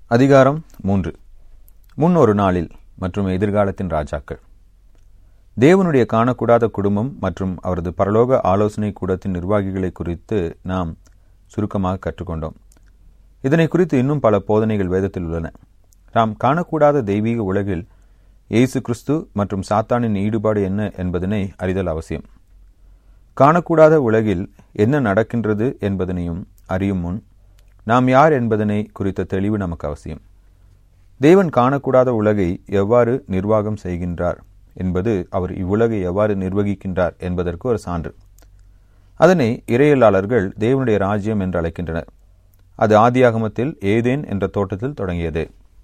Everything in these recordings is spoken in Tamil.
அதிகாரம் மூன்று முன் ஒரு நாளில் மற்றும் எதிர்காலத்தின் ராஜாக்கள் தேவனுடைய காணக்கூடாத குடும்பம் மற்றும் அவரது பரலோக ஆலோசனை கூடத்தின் நிர்வாகிகளை குறித்து நாம் சுருக்கமாக கற்றுக்கொண்டோம் இதனை குறித்து இன்னும் பல போதனைகள் வேதத்தில் உள்ளன நாம் காணக்கூடாத தெய்வீக உலகில் இயேசு கிறிஸ்து மற்றும் சாத்தானின் ஈடுபாடு என்ன என்பதனை அறிதல் அவசியம் காணக்கூடாத உலகில் என்ன நடக்கின்றது என்பதனையும் அறியும் முன் நாம் யார் என்பதனை குறித்த தெளிவு நமக்கு அவசியம் தேவன் காணக்கூடாத உலகை எவ்வாறு நிர்வாகம் செய்கின்றார் என்பது அவர் இவ்வுலகை எவ்வாறு நிர்வகிக்கின்றார் என்பதற்கு ஒரு சான்று அதனை இறையலாளர்கள் தேவனுடைய ராஜ்யம் என்று அழைக்கின்றனர் அது ஆதியாகமத்தில் ஏதேன் என்ற தோட்டத்தில் தொடங்கியது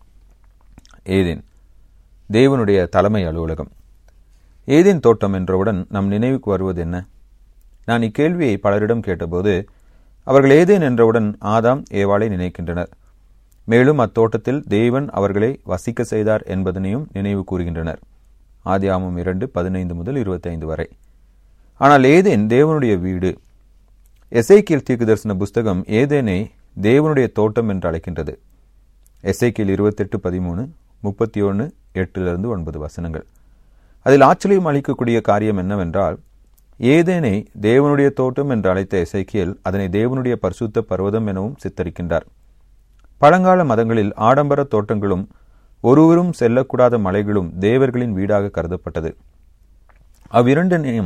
ஏதேன் தேவனுடைய தலைமை அலுவலகம் ஏதேன் தோட்டம் என்றவுடன் நம் நினைவுக்கு வருவது என்ன நான் இக்கேள்வியை பலரிடம் கேட்டபோது அவர்கள் ஏதேன் என்றவுடன் ஆதாம் ஏவாளை நினைக்கின்றனர் மேலும் அத்தோட்டத்தில் தேவன் அவர்களை வசிக்க செய்தார் என்பதனையும் நினைவு கூறுகின்றனர் ஆதியாமம் இரண்டு பதினைந்து முதல் இருபத்தைந்து வரை ஆனால் ஏதேன் தேவனுடைய வீடு எசைக்கியல் தீர்க்கு தரிசன புஸ்தகம் ஏதேனை தேவனுடைய தோட்டம் என்று அழைக்கின்றது எசைக்கியல் இருபத்தெட்டு பதிமூணு முப்பத்தி ஒன்று எட்டிலிருந்து ஒன்பது வசனங்கள் அதில் ஆச்சரியம் அளிக்கக்கூடிய காரியம் என்னவென்றால் ஏதேனை தேவனுடைய தோட்டம் என்று அழைத்த எசைக்கியல் அதனை தேவனுடைய பரிசுத்த பர்வதம் எனவும் சித்தரிக்கின்றார் பழங்கால மதங்களில் ஆடம்பர தோட்டங்களும் ஒருவரும் செல்லக்கூடாத மலைகளும் தேவர்களின் வீடாக கருதப்பட்டது அவ்விரண்டனையும்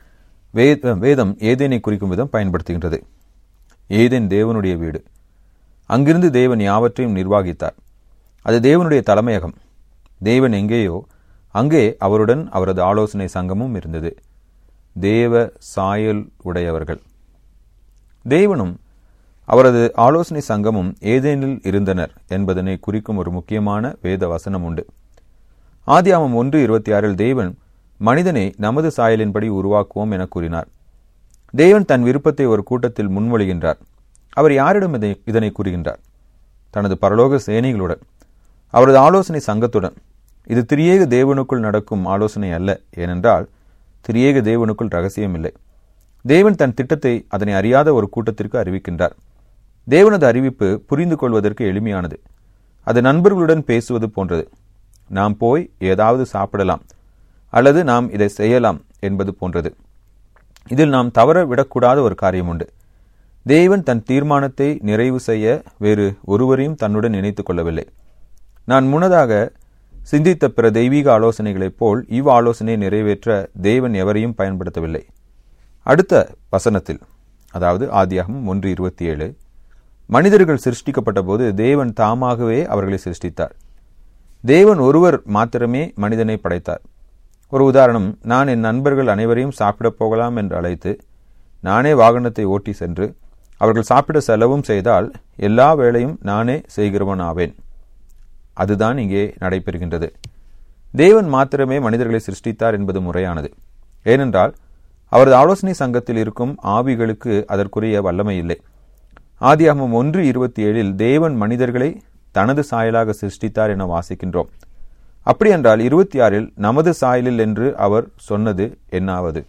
வேதம் ஏதேனை குறிக்கும் விதம் பயன்படுத்துகின்றது ஏதேன் தேவனுடைய வீடு அங்கிருந்து தேவன் யாவற்றையும் நிர்வாகித்தார் அது தேவனுடைய தலைமையகம் தேவன் எங்கேயோ அங்கே அவருடன் அவரது ஆலோசனை சங்கமும் இருந்தது தேவ சாயல் உடையவர்கள் தேவனும் அவரது ஆலோசனை சங்கமும் ஏதேனில் இருந்தனர் என்பதனை குறிக்கும் ஒரு முக்கியமான வேத வசனம் உண்டு ஆதியாமம் ஒன்று இருபத்தி ஆறில் தேவன் மனிதனை நமது சாயலின்படி உருவாக்குவோம் என கூறினார் தேவன் தன் விருப்பத்தை ஒரு கூட்டத்தில் முன்மொழிகின்றார் அவர் யாரிடம் இதை இதனை கூறுகின்றார் தனது பரலோக சேனைகளுடன் அவரது ஆலோசனை சங்கத்துடன் இது திரியேக தேவனுக்குள் நடக்கும் ஆலோசனை அல்ல ஏனென்றால் திரியேக தேவனுக்குள் ரகசியம் இல்லை தேவன் தன் திட்டத்தை அதனை அறியாத ஒரு கூட்டத்திற்கு அறிவிக்கின்றார் தேவனது அறிவிப்பு புரிந்து கொள்வதற்கு எளிமையானது அது நண்பர்களுடன் பேசுவது போன்றது நாம் போய் ஏதாவது சாப்பிடலாம் அல்லது நாம் இதை செய்யலாம் என்பது போன்றது இதில் நாம் தவற விடக்கூடாத ஒரு காரியம் உண்டு தேவன் தன் தீர்மானத்தை நிறைவு செய்ய வேறு ஒருவரையும் தன்னுடன் இணைத்துக் கொள்ளவில்லை நான் முன்னதாக சிந்தித்த பிற தெய்வீக ஆலோசனைகளைப் போல் இவ் ஆலோசனை நிறைவேற்ற தேவன் எவரையும் பயன்படுத்தவில்லை அடுத்த வசனத்தில் அதாவது ஆதியாகம் ஒன்று இருபத்தி ஏழு மனிதர்கள் சிருஷ்டிக்கப்பட்ட போது தேவன் தாமாகவே அவர்களை சிருஷ்டித்தார் தேவன் ஒருவர் மாத்திரமே மனிதனை படைத்தார் ஒரு உதாரணம் நான் என் நண்பர்கள் அனைவரையும் சாப்பிடப் போகலாம் என்று அழைத்து நானே வாகனத்தை ஓட்டி சென்று அவர்கள் சாப்பிட செலவும் செய்தால் எல்லா வேளையும் நானே செய்கிறவன் ஆவேன் அதுதான் இங்கே நடைபெறுகின்றது தேவன் மாத்திரமே மனிதர்களை சிருஷ்டித்தார் என்பது முறையானது ஏனென்றால் அவரது ஆலோசனை சங்கத்தில் இருக்கும் ஆவிகளுக்கு அதற்குரிய வல்லமை இல்லை ஆதியாகமம் ஒன்று இருபத்தி ஏழில் தேவன் மனிதர்களை தனது சாயலாக சிருஷ்டித்தார் என வாசிக்கின்றோம் அப்படியென்றால் இருபத்தி ஆறில் நமது சாயலில் என்று அவர் சொன்னது என்னாவது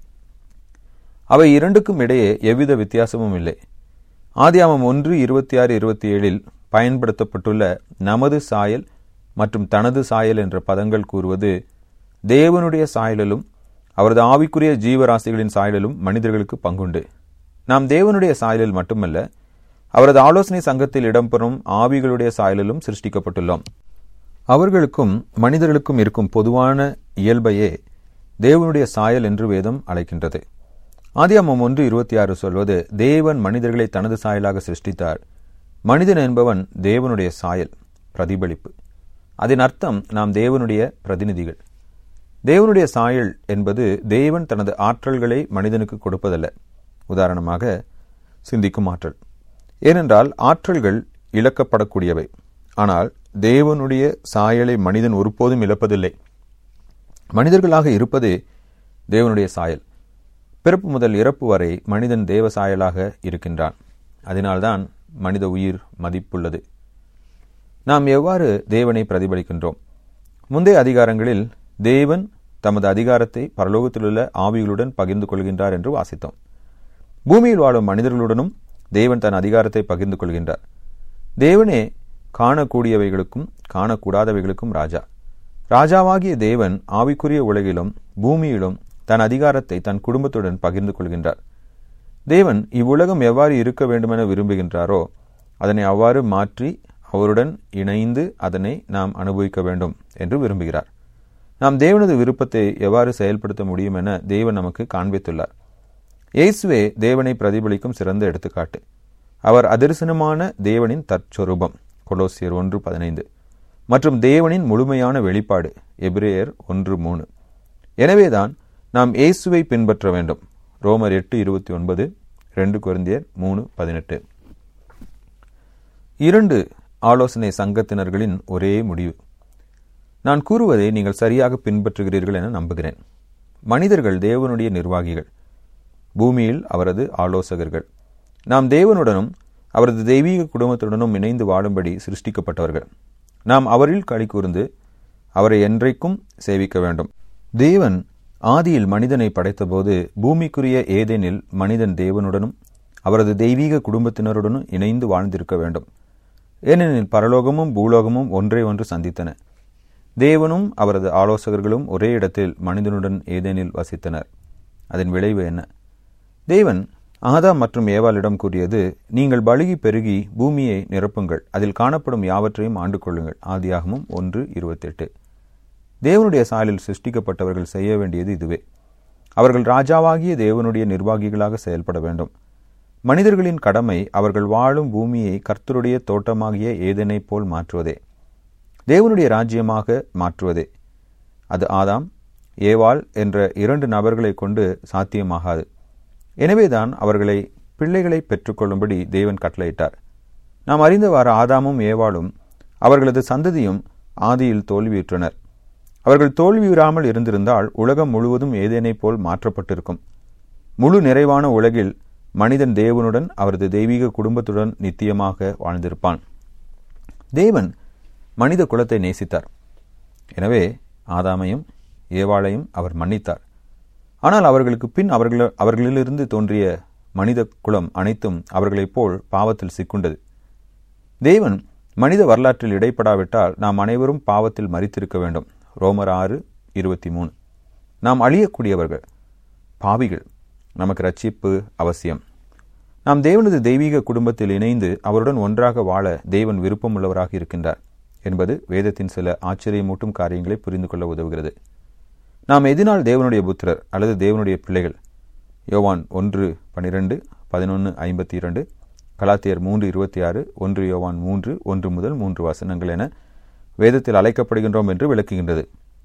அவை இரண்டுக்கும் இடையே எவ்வித வித்தியாசமும் இல்லை ஆதியாமம் ஒன்று இருபத்தி ஆறு இருபத்தி ஏழில் பயன்படுத்தப்பட்டுள்ள நமது சாயல் மற்றும் தனது சாயல் என்ற பதங்கள் கூறுவது தேவனுடைய சாயலிலும் அவரது ஆவிக்குரிய ஜீவராசிகளின் சாயலிலும் மனிதர்களுக்கு பங்குண்டு நாம் தேவனுடைய சாயலில் மட்டுமல்ல அவரது ஆலோசனை சங்கத்தில் இடம்பெறும் ஆவிகளுடைய சாயலிலும் சிருஷ்டிக்கப்பட்டுள்ளோம் அவர்களுக்கும் மனிதர்களுக்கும் இருக்கும் பொதுவான இயல்பையே தேவனுடைய சாயல் என்று வேதம் அழைக்கின்றது ஆதியாமம் ஒன்று இருபத்தி ஆறு சொல்வது தேவன் மனிதர்களை தனது சாயலாக சிருஷ்டித்தார் மனிதன் என்பவன் தேவனுடைய சாயல் பிரதிபலிப்பு அதன் அர்த்தம் நாம் தேவனுடைய பிரதிநிதிகள் தேவனுடைய சாயல் என்பது தேவன் தனது ஆற்றல்களை மனிதனுக்கு கொடுப்பதல்ல உதாரணமாக சிந்திக்கும் ஆற்றல் ஏனென்றால் ஆற்றல்கள் இழக்கப்படக்கூடியவை ஆனால் தேவனுடைய சாயலை மனிதன் ஒருபோதும் இழப்பதில்லை மனிதர்களாக இருப்பதே தேவனுடைய சாயல் பிறப்பு முதல் இறப்பு வரை மனிதன் தேவ சாயலாக இருக்கின்றான் அதனால்தான் மனித உயிர் மதிப்புள்ளது நாம் எவ்வாறு தேவனை பிரதிபலிக்கின்றோம் முந்தைய அதிகாரங்களில் தேவன் தமது அதிகாரத்தை பரலோகத்திலுள்ள ஆவிகளுடன் பகிர்ந்து கொள்கின்றார் என்று வாசித்தோம் பூமியில் வாழும் மனிதர்களுடனும் தேவன் தன் அதிகாரத்தை பகிர்ந்து கொள்கின்றார் தேவனே காணக்கூடியவைகளுக்கும் காணக்கூடாதவைகளுக்கும் ராஜா ராஜாவாகிய தேவன் ஆவிக்குரிய உலகிலும் பூமியிலும் தன் அதிகாரத்தை தன் குடும்பத்துடன் பகிர்ந்து கொள்கின்றார் தேவன் இவ்வுலகம் எவ்வாறு இருக்க வேண்டுமென விரும்புகின்றாரோ அதனை அவ்வாறு மாற்றி அவருடன் இணைந்து அதனை நாம் அனுபவிக்க வேண்டும் என்று விரும்புகிறார் நாம் தேவனது விருப்பத்தை எவ்வாறு செயல்படுத்த முடியும் என தேவன் நமக்கு காண்பித்துள்ளார் இயேசுவே தேவனை பிரதிபலிக்கும் சிறந்த எடுத்துக்காட்டு அவர் அதிர்சனமான தேவனின் தற்சொரூபம் கொலோசியர் ஒன்று பதினைந்து மற்றும் தேவனின் முழுமையான வெளிப்பாடு எபிரேயர் ஒன்று மூணு எனவேதான் நாம் இயேசுவை பின்பற்ற வேண்டும் ரோமர் எட்டு இருபத்தி ஒன்பது ரெண்டு குருந்தியர் மூணு பதினெட்டு இரண்டு ஆலோசனை சங்கத்தினர்களின் ஒரே முடிவு நான் கூறுவதை நீங்கள் சரியாக பின்பற்றுகிறீர்கள் என நம்புகிறேன் மனிதர்கள் தேவனுடைய நிர்வாகிகள் பூமியில் அவரது ஆலோசகர்கள் நாம் தேவனுடனும் அவரது தெய்வீக குடும்பத்துடனும் இணைந்து வாழும்படி சிருஷ்டிக்கப்பட்டவர்கள் நாம் அவரில் களி கூர்ந்து அவரை என்றைக்கும் சேவிக்க வேண்டும் தேவன் ஆதியில் மனிதனை படைத்தபோது பூமிக்குரிய ஏதேனில் மனிதன் தேவனுடனும் அவரது தெய்வீக குடும்பத்தினருடனும் இணைந்து வாழ்ந்திருக்க வேண்டும் ஏனெனில் பரலோகமும் பூலோகமும் ஒன்றே ஒன்று சந்தித்தன தேவனும் அவரது ஆலோசகர்களும் ஒரே இடத்தில் மனிதனுடன் ஏதேனில் வசித்தனர் அதன் விளைவு என்ன தேவன் ஆதாம் மற்றும் ஏவாளிடம் கூறியது நீங்கள் பலுகி பெருகி பூமியை நிரப்புங்கள் அதில் காணப்படும் யாவற்றையும் ஆண்டு கொள்ளுங்கள் ஆதியாகமும் ஒன்று இருபத்தெட்டு தேவனுடைய சாயலில் சிருஷ்டிக்கப்பட்டவர்கள் செய்ய வேண்டியது இதுவே அவர்கள் ராஜாவாகிய தேவனுடைய நிர்வாகிகளாக செயல்பட வேண்டும் மனிதர்களின் கடமை அவர்கள் வாழும் பூமியை கர்த்தருடைய தோட்டமாகிய ஏதனை போல் மாற்றுவதே தேவனுடைய ராஜ்யமாக மாற்றுவதே அது ஆதாம் ஏவாள் என்ற இரண்டு நபர்களை கொண்டு சாத்தியமாகாது எனவேதான் அவர்களை பிள்ளைகளை பெற்றுக்கொள்ளும்படி தேவன் கட்டளையிட்டார் நாம் அறிந்தவாறு ஆதாமும் ஏவாளும் அவர்களது சந்ததியும் ஆதியில் தோல்வியுற்றனர் அவர்கள் தோல்வியுறாமல் இருந்திருந்தால் உலகம் முழுவதும் ஏதேனை போல் மாற்றப்பட்டிருக்கும் முழு நிறைவான உலகில் மனிதன் தேவனுடன் அவரது தெய்வீக குடும்பத்துடன் நித்தியமாக வாழ்ந்திருப்பான் தேவன் மனித குலத்தை நேசித்தார் எனவே ஆதாமையும் ஏவாளையும் அவர் மன்னித்தார் ஆனால் அவர்களுக்கு பின் அவர்கள் அவர்களிலிருந்து தோன்றிய மனித குலம் அனைத்தும் அவர்களைப் போல் பாவத்தில் சிக்குண்டது தேவன் மனித வரலாற்றில் இடைப்படாவிட்டால் நாம் அனைவரும் பாவத்தில் மறித்திருக்க வேண்டும் ரோமர் ஆறு இருபத்தி மூணு நாம் அழியக்கூடியவர்கள் பாவிகள் நமக்கு ரட்சிப்பு அவசியம் நாம் தேவனது தெய்வீக குடும்பத்தில் இணைந்து அவருடன் ஒன்றாக வாழ தேவன் விருப்பமுள்ளவராக இருக்கின்றார் என்பது வேதத்தின் சில ஆச்சரியமூட்டும் காரியங்களை புரிந்து கொள்ள உதவுகிறது நாம் எதினால் தேவனுடைய புத்திரர் அல்லது தேவனுடைய பிள்ளைகள் யோவான் ஒன்று பனிரெண்டு பதினொன்று ஐம்பத்தி இரண்டு கலாத்தியர் மூன்று இருபத்தி ஆறு ஒன்று யோவான் மூன்று ஒன்று முதல் மூன்று வசனங்கள் என வேதத்தில் அழைக்கப்படுகின்றோம் என்று விளக்குகின்றது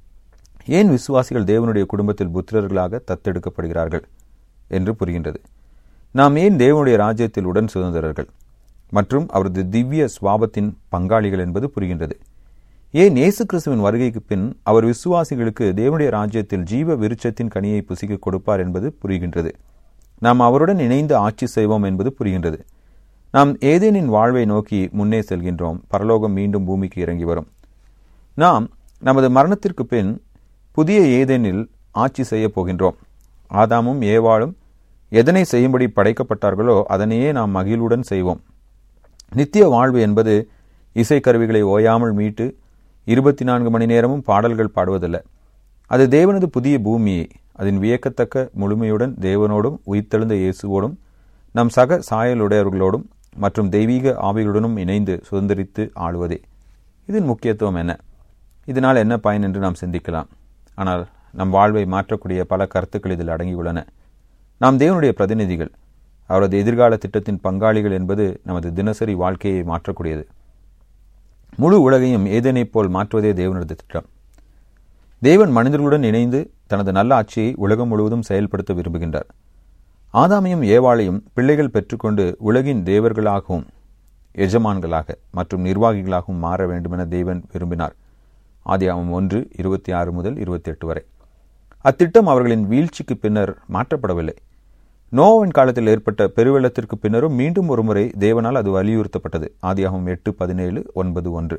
ஏன் விசுவாசிகள் தேவனுடைய குடும்பத்தில் புத்திரர்களாக தத்தெடுக்கப்படுகிறார்கள் என்று புரிகின்றது நாம் ஏன் தேவனுடைய ராஜ்யத்தில் உடன் சுதந்திரர்கள் மற்றும் அவரது திவ்ய சுவாபத்தின் பங்காளிகள் என்பது புரிகின்றது ஏன் இயேசு கிறிஸ்துவின் வருகைக்கு பின் அவர் விசுவாசிகளுக்கு தேவனுடைய ராஜ்யத்தில் ஜீவ விருட்சத்தின் கனியை புசிக்க கொடுப்பார் என்பது புரிகின்றது நாம் அவருடன் இணைந்து ஆட்சி செய்வோம் என்பது புரிகின்றது நாம் ஏதேனின் வாழ்வை நோக்கி முன்னே செல்கின்றோம் பரலோகம் மீண்டும் பூமிக்கு இறங்கி வரும் நாம் நமது மரணத்திற்கு பின் புதிய ஏதேனில் ஆட்சி செய்யப் போகின்றோம் ஆதாமும் ஏவாளும் எதனை செய்யும்படி படைக்கப்பட்டார்களோ அதனையே நாம் மகிழ்வுடன் செய்வோம் நித்திய வாழ்வு என்பது இசைக்கருவிகளை ஓயாமல் மீட்டு இருபத்தி நான்கு மணி நேரமும் பாடல்கள் பாடுவதல்ல அது தேவனது புதிய பூமியை அதன் வியக்கத்தக்க முழுமையுடன் தேவனோடும் உயிர்த்தெழுந்த இயேசுவோடும் நம் சக சாயலுடையவர்களோடும் மற்றும் தெய்வீக ஆவிகளுடனும் இணைந்து சுதந்திரித்து ஆளுவதே இதன் முக்கியத்துவம் என்ன இதனால் என்ன பயன் என்று நாம் சிந்திக்கலாம் ஆனால் நம் வாழ்வை மாற்றக்கூடிய பல கருத்துக்கள் இதில் அடங்கியுள்ளன நாம் தேவனுடைய பிரதிநிதிகள் அவரது எதிர்கால திட்டத்தின் பங்காளிகள் என்பது நமது தினசரி வாழ்க்கையை மாற்றக்கூடியது முழு உலகையும் ஏதேனைப் போல் மாற்றுவதே தேவனது திட்டம் தேவன் மனிதர்களுடன் இணைந்து தனது நல்ல ஆட்சியை உலகம் முழுவதும் செயல்படுத்த விரும்புகின்றார் ஆதாமையும் ஏவாளையும் பிள்ளைகள் பெற்றுக்கொண்டு உலகின் தேவர்களாகவும் எஜமான்களாக மற்றும் நிர்வாகிகளாகவும் மாற வேண்டுமென தேவன் விரும்பினார் ஆதியாமம் ஒன்று இருபத்தி ஆறு முதல் இருபத்தி எட்டு வரை அத்திட்டம் அவர்களின் வீழ்ச்சிக்கு பின்னர் மாற்றப்படவில்லை நோவின் காலத்தில் ஏற்பட்ட பெருவெள்ளத்திற்கு பின்னரும் மீண்டும் ஒருமுறை தேவனால் அது வலியுறுத்தப்பட்டது ஆதியாகவும் எட்டு பதினேழு ஒன்பது ஒன்று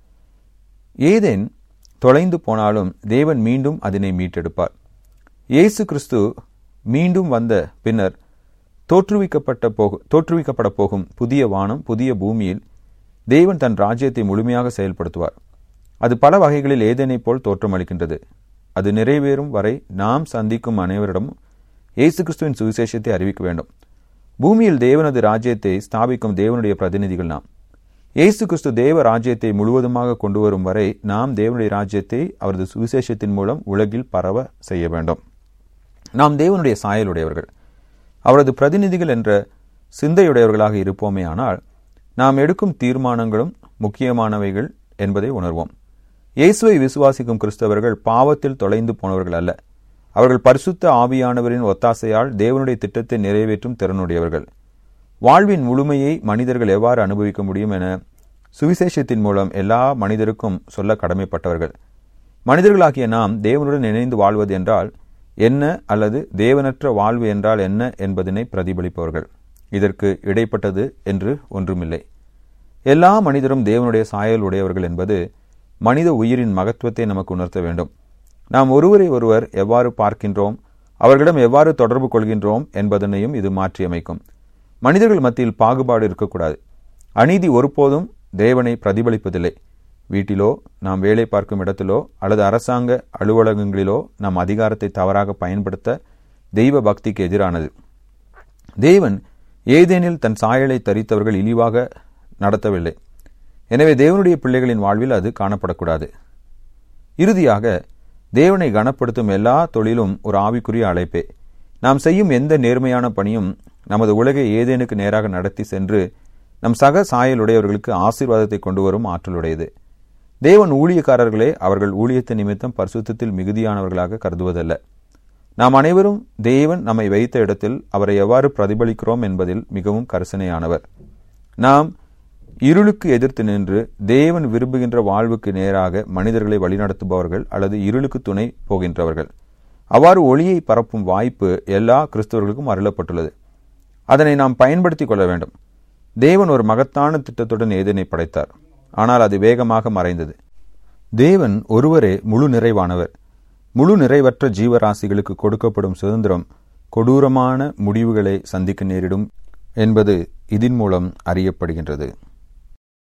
ஏதேன் தொலைந்து போனாலும் தேவன் மீண்டும் அதனை மீட்டெடுப்பார் இயேசு கிறிஸ்து மீண்டும் வந்த பின்னர் தோற்றுவிக்கப்பட்ட போக தோற்றுவிக்கப்பட போகும் புதிய வானம் புதிய பூமியில் தேவன் தன் ராஜ்யத்தை முழுமையாக செயல்படுத்துவார் அது பல வகைகளில் ஏதேனைப் போல் தோற்றமளிக்கின்றது அது நிறைவேறும் வரை நாம் சந்திக்கும் அனைவரிடமும் இயேசு கிறிஸ்துவின் சுவிசேஷத்தை அறிவிக்க வேண்டும் பூமியில் தேவனது ராஜ்யத்தை ஸ்தாபிக்கும் தேவனுடைய பிரதிநிதிகள் நாம் இயேசு கிறிஸ்து தேவ ராஜ்யத்தை முழுவதுமாக கொண்டு வரும் வரை நாம் தேவனுடைய ராஜ்யத்தை அவரது சுவிசேஷத்தின் மூலம் உலகில் பரவ செய்ய வேண்டும் நாம் தேவனுடைய சாயலுடையவர்கள் அவரது பிரதிநிதிகள் என்ற சிந்தையுடையவர்களாக இருப்போமே ஆனால் நாம் எடுக்கும் தீர்மானங்களும் முக்கியமானவைகள் என்பதை உணர்வோம் இயேசுவை விசுவாசிக்கும் கிறிஸ்தவர்கள் பாவத்தில் தொலைந்து போனவர்கள் அல்ல அவர்கள் பரிசுத்த ஆவியானவரின் ஒத்தாசையால் தேவனுடைய திட்டத்தை நிறைவேற்றும் திறனுடையவர்கள் வாழ்வின் முழுமையை மனிதர்கள் எவ்வாறு அனுபவிக்க முடியும் என சுவிசேஷத்தின் மூலம் எல்லா மனிதருக்கும் சொல்ல கடமைப்பட்டவர்கள் மனிதர்களாகிய நாம் தேவனுடன் இணைந்து வாழ்வது என்றால் என்ன அல்லது தேவனற்ற வாழ்வு என்றால் என்ன என்பதனை பிரதிபலிப்பவர்கள் இதற்கு இடைப்பட்டது என்று ஒன்றுமில்லை எல்லா மனிதரும் தேவனுடைய சாயல் உடையவர்கள் என்பது மனித உயிரின் மகத்துவத்தை நமக்கு உணர்த்த வேண்டும் நாம் ஒருவரை ஒருவர் எவ்வாறு பார்க்கின்றோம் அவர்களிடம் எவ்வாறு தொடர்பு கொள்கின்றோம் என்பதனையும் இது மாற்றியமைக்கும் மனிதர்கள் மத்தியில் பாகுபாடு இருக்கக்கூடாது அநீதி ஒருபோதும் தேவனை பிரதிபலிப்பதில்லை வீட்டிலோ நாம் வேலை பார்க்கும் இடத்திலோ அல்லது அரசாங்க அலுவலகங்களிலோ நாம் அதிகாரத்தை தவறாக பயன்படுத்த தெய்வ பக்திக்கு எதிரானது தேவன் ஏதேனில் தன் சாயலை தரித்தவர்கள் இழிவாக நடத்தவில்லை எனவே தேவனுடைய பிள்ளைகளின் வாழ்வில் அது காணப்படக்கூடாது இறுதியாக தேவனை கனப்படுத்தும் எல்லா தொழிலும் ஒரு ஆவிக்குரிய அழைப்பே நாம் செய்யும் எந்த நேர்மையான பணியும் நமது உலகை ஏதேனுக்கு நேராக நடத்தி சென்று நம் சக சாயலுடையவர்களுக்கு ஆசீர்வாதத்தை கொண்டு வரும் ஆற்றலுடையது தேவன் ஊழியக்காரர்களே அவர்கள் ஊழியத்தை நிமித்தம் பரிசுத்தத்தில் மிகுதியானவர்களாக கருதுவதல்ல நாம் அனைவரும் தேவன் நம்மை வைத்த இடத்தில் அவரை எவ்வாறு பிரதிபலிக்கிறோம் என்பதில் மிகவும் கரிசனையானவர் நாம் இருளுக்கு எதிர்த்து நின்று தேவன் விரும்புகின்ற வாழ்வுக்கு நேராக மனிதர்களை வழிநடத்துபவர்கள் அல்லது இருளுக்கு துணை போகின்றவர்கள் அவ்வாறு ஒளியை பரப்பும் வாய்ப்பு எல்லா கிறிஸ்தவர்களுக்கும் அருளப்பட்டுள்ளது அதனை நாம் பயன்படுத்திக் கொள்ள வேண்டும் தேவன் ஒரு மகத்தான திட்டத்துடன் ஏதனை படைத்தார் ஆனால் அது வேகமாக மறைந்தது தேவன் ஒருவரே முழு நிறைவானவர் முழு நிறைவற்ற ஜீவராசிகளுக்கு கொடுக்கப்படும் சுதந்திரம் கொடூரமான முடிவுகளை சந்திக்க நேரிடும் என்பது இதன் மூலம் அறியப்படுகின்றது